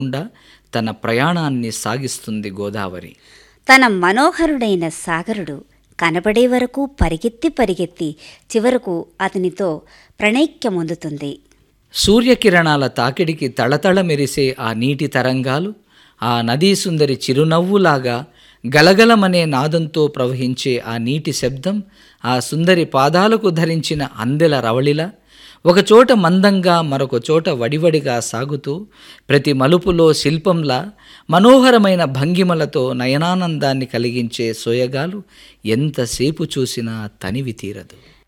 గుండా తన ప్రయాణాన్ని సాగిస్తుంది గోదావరి తన మనోహరుడైన సాగరుడు కనబడే వరకు పరిగెత్తి పరిగెత్తి చివరకు అతనితో ప్రణైక్యమొందుతుంది సూర్యకిరణాల తాకిడికి తళతళ మెరిసే ఆ నీటి తరంగాలు ఆ నదీ సుందరి చిరునవ్వులాగా గలగలమనే నాదంతో ప్రవహించే ఆ నీటి శబ్దం ఆ సుందరి పాదాలకు ధరించిన అందెల రవళిలా ఒకచోట మందంగా మరొక చోట వడివడిగా సాగుతూ ప్రతి మలుపులో శిల్పంలా మనోహరమైన భంగిమలతో నయనానందాన్ని కలిగించే సోయగాలు ఎంతసేపు చూసినా తనివి తీరదు